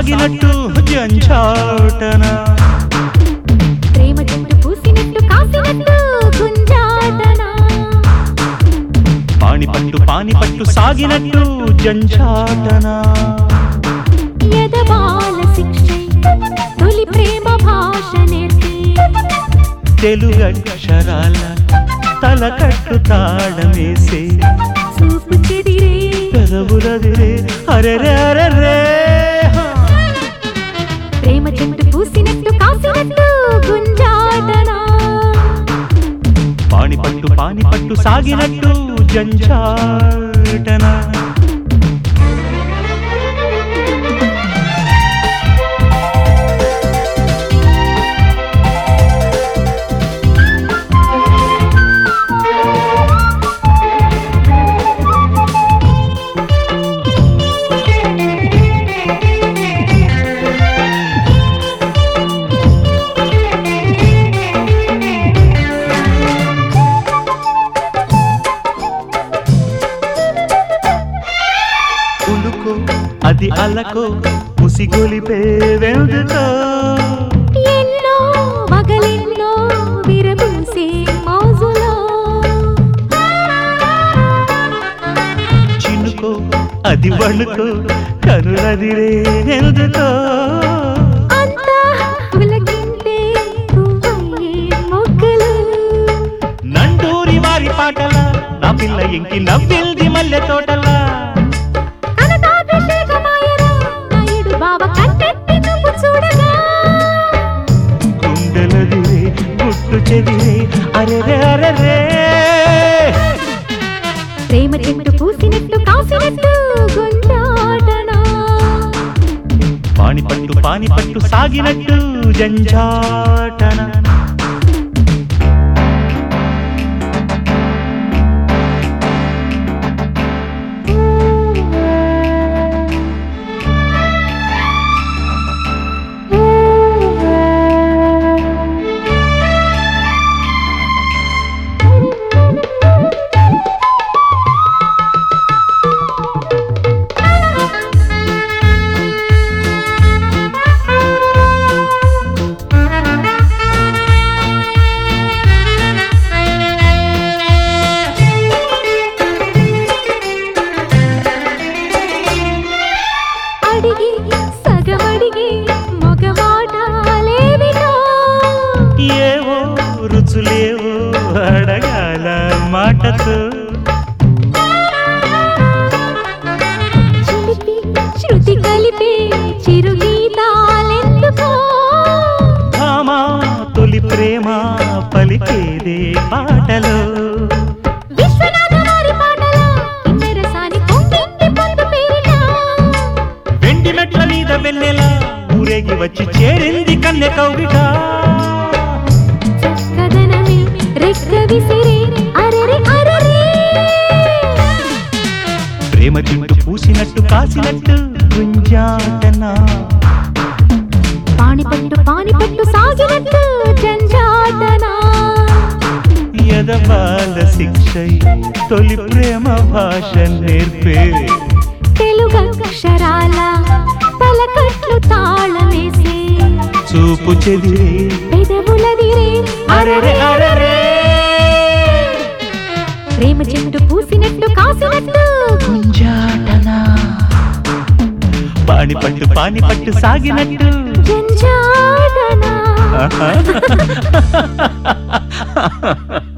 సాగినట్టు జంఛాటన ప్రేమ చెట్టు పూసినట్టు కాసినట్టు గుంజాటన పాణిపట్టు పానిపట్టు సాగినట్టు జంఛాటన ఎదబాల శిక్షై తొలి ప్రేమ భాష నేర్పి తెలుగక్షరాల తలకట్టు తాళమేసే చూపు చెదిరే పెదవులదిరే అరెరే అరెరే ప్రేమ చెట్టు పూసినట్టు కాసినట్టు గుంజాటన పాణిపట్టు పానిపట్టు సాగినట్టు జంఛాటన ఉలుకో అది అలకో ముసిగొలిపే వెందుకో ఎన్నో మగలెన్నో విరబూసే మౌజులో చినుకో అది వణుకో కనులదిరే ఎందుకో అంతా పులకింతే పువ్వయ్యే మొగ్గలు నండూరి వారి పాటల నా పిల్ల ఇంకి నవ్విల్ది మల్లె తోటలా కనకాభిషేకమాయరా నాయుడు బావ కట్టెత్తి నువ్వు చూడగా గుండెలదిరే గుట్టు చెదిరే అరెరే అరెరే ప్రేమ చెట్టు పూసినట్టు కాసినట్టు గుంజాటన పానిపట్టు పానిపట్టు సాగినట్టు జంజాటన అడిగి సగమడిగి మగమాటాలేవిటో ఏవో రుచులేవో అడగాల మాటతో చిలిపి శృతి కలిపి చిరుగీతాలెందుకో భామా తొలి ప్రేమ పలికేదే పాటలో విశ్వనాథ వారి పాటల కిన్నెరసాని కొంగింటి పొందు పేరిట వెండి మెట్ల మీద వెన్నెల ఊరేగి వచ్చి చేరింది కన్నె కౌగిట కథనమే రెక్క విసిరే అరరే అరరే ప్రేమ చింటు పూసినట్టు కాసినట్టు గుంజాటన పాణిపట్టు పాణిపట్టు సాగినట్టు జంజాటన ఎదబాల శిక్షై తొలి ప్రేమ భాష నేర్పే తెలుగక్షరాల పలకట్లు తాళమేసే చూపు చెదిరే పెదవులదిరే అరెరే అరెరే ప్రేమ చెట్టు పూసినట్టు కాసినట్టు గుంజాటన పానిపట్టు పానిపట్టు సాగినట్టు జంజాటన ఆహా.